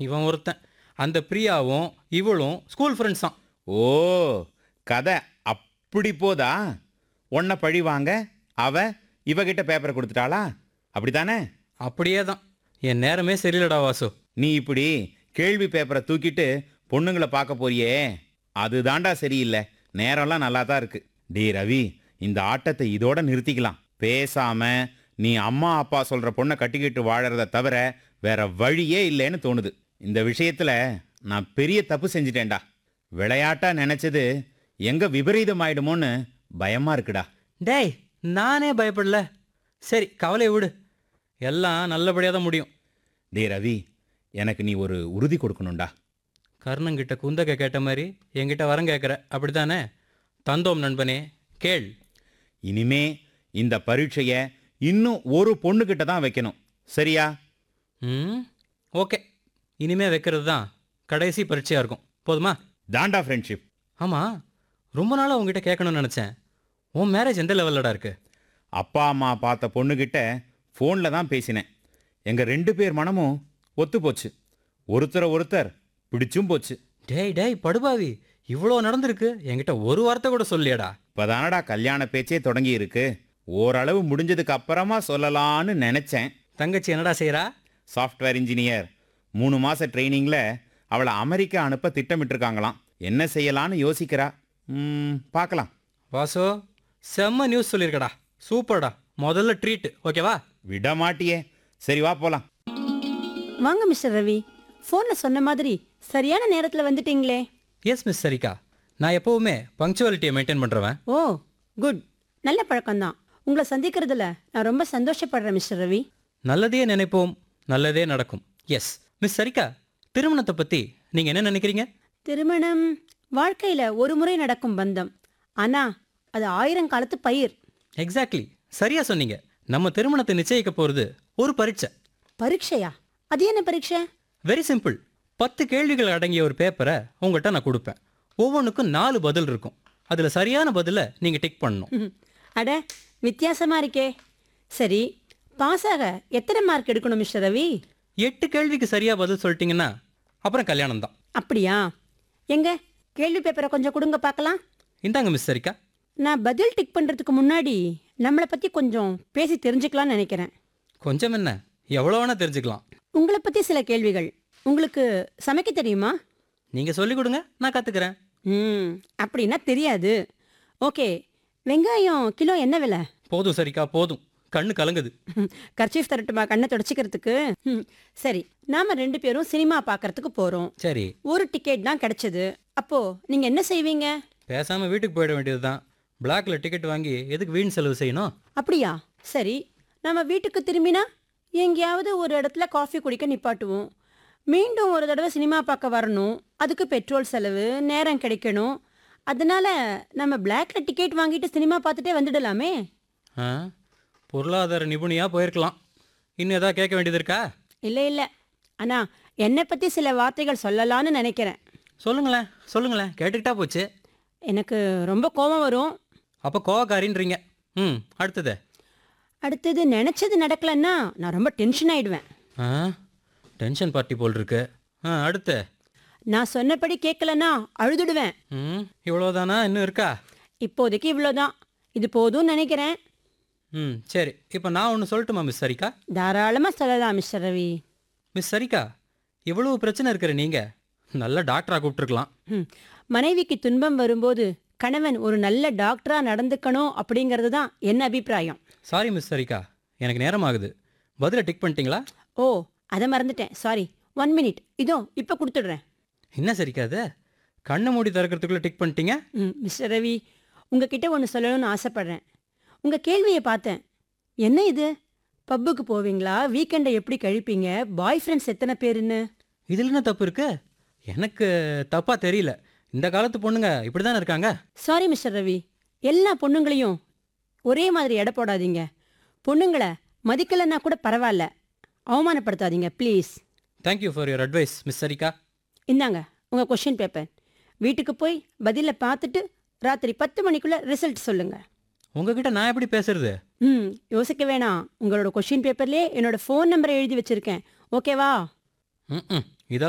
இவன் ஒருத்தன் அந்த பிரியாவும் இவளும் ஸ்கூல் ஃப்ரெண்ட்ஸ் தான் ஓ கதை அப்படி போதா உன்னை பழி வாங்க அவ இவகிட்ட பேப்பரை கொடுத்துட்டாளா அப்படிதானே அப்படியே தான் என் நேரமே சரியில்லடா வாசு நீ இப்படி கேள்வி பேப்பரை தூக்கிட்டு பொண்ணுங்களை பார்க்க போறியே அதுதான்டா சரியில்லை நேரம்லாம் நல்லா தான் இருக்கு டே ரவி இந்த ஆட்டத்தை இதோட நிறுத்திக்கலாம் பேசாம நீ அம்மா அப்பா சொல்ற பொண்ணை கட்டிக்கிட்டு வாழறத தவிர வேற வழியே இல்லைன்னு தோணுது இந்த விஷயத்துல நான் பெரிய தப்பு செஞ்சிட்டேன்டா விளையாட்டா நினைச்சது எங்க விபரீதம் ஆயிடுமோன்னு பயமா இருக்குடா டேய் நானே பயப்படல சரி கவலையை விடு எல்லாம் நல்லபடியாக தான் முடியும் டே ரவி எனக்கு நீ ஒரு உறுதி கொடுக்கணும்டா கர்ணங்கிட்ட குந்தகை கேட்ட மாதிரி என்கிட்ட வரம் கேட்குற அப்படித்தானே தந்தோம் நண்பனே கேள் இனிமே இந்த பரீட்சையை இன்னும் ஒரு பொண்ணுகிட்ட தான் வைக்கணும் சரியா ம் ஓகே இனிமே வைக்கிறது தான் கடைசி பரீட்சையாக இருக்கும் போதுமா தாண்டா ஃப்ரெண்ட்ஷிப் ஆமாம் ரொம்ப நாளாக உங்ககிட்ட கேட்கணும்னு நினச்சேன் உன் மேரேஜ் எந்த லெவல்லடா இருக்கு அப்பா அம்மா பார்த்த பொண்ணுகிட்ட ஃபோனில் தான் பேசினேன் எங்கள் ரெண்டு பேர் மனமும் ஒத்து போச்சு ஒருத்தரை ஒருத்தர் பிடிச்சும் போச்சு டேய் டேய் படுபாவி இவ்வளோ நடந்திருக்கு என்கிட்ட ஒரு வார்த்தை கூட சொல்லியடா இப்போதானடா கல்யாண பேச்சே தொடங்கி இருக்கு ஓரளவு முடிஞ்சதுக்கு அப்புறமா சொல்லலான்னு நினச்சேன் தங்கச்சி என்னடா செய்கிறா சாஃப்ட்வேர் இன்ஜினியர் மூணு மாச ட்ரைனிங்ல அவளை அமெரிக்கா அனுப்ப திட்டமிட்டிருக்காங்களாம் என்ன செய்யலான்னு யோசிக்கிறா ம், பார்க்கலாம் வாசு செம்ம நியூஸ் சொல்லியிருக்கடா சூப்பர்டா முதல்ல ட்ரீட் ஓகேவா விட மாட்டியே சரி வா போலாம் வாங்க மிஸ்டர் ரவி ஃபோன்ல சொன்ன மாதிரி சரியான நேரத்துல வந்துட்டீங்களே எஸ் மிஸ் சரிகா நான் எப்போவுமே பங்க்சுவாலிட்டியை மெயின்டைன் பண்ணுறவன் ஓ குட் நல்ல பழக்கம்தான் உங்களை சந்திக்கிறதுல நான் ரொம்ப சந்தோஷப்படுறேன் மிஸ்டர் ரவி நல்லதே நினைப்போம் நல்லதே நடக்கும் எஸ் மிஸ் சரிகா திருமணத்தை பற்றி நீங்கள் என்ன நினைக்கிறீங்க திருமணம் வாழ்க்கையில ஒரு முறை நடக்கும் பந்தம் ஆனா அது ஆயிரம் காலத்து பயிர் எக்ஸாக்ட்லி சரியா சொன்னீங்க நம்ம திருமணத்தை நிச்சயிக்க போகிறது ஒரு பரீட்சை பரீட்சையா அது என்ன பரீட்சை வெரி சிம்பிள் பத்து கேள்விகள் அடங்கிய ஒரு பேப்பரை உங்கள்கிட்ட நான் கொடுப்பேன் ஒவ்வொன்றுக்கும் நாலு பதில் இருக்கும் அதில் சரியான பதிலை நீங்கள் டிக் பண்ணணும் ம், அட வித்தியாசமா இருக்கே சரி பாஸ் ஆக எத்தனை மார்க் எடுக்கணும் மிஸ்டர் ரவி எட்டு கேள்விக்கு சரியா பதில் சொல்லிட்டீங்கன்னா அப்புறம் கல்யாணம் தான் அப்படியா எங்க கேள்வி பேப்பரை கொஞ்சம் கொடுங்க பார்க்கலாம் இந்தாங்க மிஸ் சரிக்கா நான் பதில் டிக் பண்றதுக்கு முன்னாடி நம்மளை பத்தி கொஞ்சம் பேசி தெரிஞ்சுக்கலாம்னு நினைக்கிறேன் கொஞ்சம் என்ன எவ்வளோ வேணா தெரிஞ்சுக்கலாம் உங்களை பத்தி சில கேள்விகள் உங்களுக்கு சமைக்க தெரியுமா நீங்கள் சொல்லிக் கொடுங்க நான் கற்றுக்கிறேன் ம் அப்படின்னா தெரியாது ஓகே வெங்காயம் கிலோ என்ன விலை போதும் சரிக்கா போதும் கண்ணு கலங்குது கர்ச்சீஃப் தரட்டுமா கண்ணை தொடச்சிக்கிறதுக்கு ம், சரி நாம ரெண்டு பேரும் சினிமா பார்க்கறதுக்கு போறோம் சரி ஒரு டிக்கெட் தான் கிடைச்சது அப்போ நீங்க என்ன செய்வீங்க பேசாமல் வீட்டுக்கு போயிட வேண்டியது தான் பிளாக்ல டிக்கெட் வாங்கி எதுக்கு வீண் செலவு செய்யணும் அப்படியா சரி நம்ம வீட்டுக்கு திரும்பினா எங்கேயாவது ஒரு இடத்துல காஃபி குடிக்க நிப்பாட்டுவோம் மீண்டும் ஒரு தடவை சினிமா பார்க்க வரணும் அதுக்கு பெட்ரோல் செலவு நேரம் கிடைக்கணும் அதனால நம்ம பிளாக்ல டிக்கெட் வாங்கிட்டு சினிமா பார்த்துட்டே வந்துடலாமே ஆ பொருளாதார நிபுணியாக போயிருக்கலாம் இன்னும் எதாவது கேட்க வேண்டியது இருக்கா இல்லை இல்லை அண்ணா என்னை பற்றி சில வார்த்தைகள் சொல்லலான்னு நினைக்கிறேன் சொல்லுங்களேன் சொல்லுங்களேன் கேட்டுக்கிட்டா போச்சு எனக்கு ரொம்ப கோபம் வரும் அப்போ கோவக்காரின்றீங்க ம் அடுத்தது அடுத்தது நினச்சது நடக்கலன்னா நான் ரொம்ப டென்ஷன் ஆயிடுவேன் ஆ டென்ஷன் பார்ட்டி போல் இருக்கு ஆ அடுத்து நான் சொன்னபடி கேட்கலன்னா அழுதுடுவேன் ம் இவ்வளோதானா இன்னும் இருக்கா இப்போதைக்கு இவ்வளோதான் இது போதும்னு நினைக்கிறேன் ம் சரி இப்போ நான் ஒன்று சொல்லட்டுமா மிஸ் சரிக்கா தாராளமாக சொல்லலாம் மிஸ்டர் ரவி மிஸ் சரிக்கா இவ்வளவு பிரச்சனை இருக்கிற நீங்கள் நல்ல டாக்டராக கூப்பிட்டுருக்கலாம் ம். மனைவிக்கு துன்பம் வரும்போது கணவன் ஒரு நல்ல டாக்டரா நடந்துக்கணும் அப்படிங்கிறது தான் என் அபிப்பிராயம் சாரி மிஸ் சரிக்கா எனக்கு நேரம் ஆகுது பதிலை டிக் பண்ணிட்டீங்களா ஓ அதை மறந்துட்டேன் சாரி ஒன் மினிட் இதோ இப்போ கொடுத்துடுறேன் என்ன சரிக்கா அது கண்ணை மூடி திறக்கிறதுக்குள்ளே டிக் பண்ணிட்டீங்க ம் மிஸ்டர் ரவி உங்ககிட்ட ஒன்று சொல்லணும்னு ஆசைப்படுறேன் உங்கள் கேள்வியை பார்த்தேன் என்ன இது பப்புக்கு போவீங்களா வீக்கெண்டை எப்படி கழிப்பீங்க பாய் ஃப்ரெண்ட்ஸ் எத்தனை பேருன்னு இதில் என்ன தப்பு இருக்கு எனக்கு தப்பாக தெரியல இந்த காலத்து பொண்ணுங்க இப்படி தானே இருக்காங்க சாரி மிஸ்டர் ரவி எல்லா பொண்ணுங்களையும் ஒரே மாதிரி எடை போடாதீங்க பொண்ணுங்களை மதிக்கலைன்னா கூட பரவாயில்ல அவமானப்படுத்தாதீங்க please thank you for your advice miss Sarika இந்தாங்க உங்கள் கொஷின் பேப்பர் வீட்டுக்கு போய் பதிலை பார்த்துட்டு ராத்திரி பத்து மணிக்குள்ளே ரிசல்ட் சொல்லுங்கள் உங்ககிட்ட நான் எப்படி பேசுறது ம் யோசிக்க வேணாம் உங்களோட கொஷின் பேப்பர்லேயே என்னோட ஃபோன் நம்பரை எழுதி வச்சிருக்கேன் ஓகேவா ம் ம்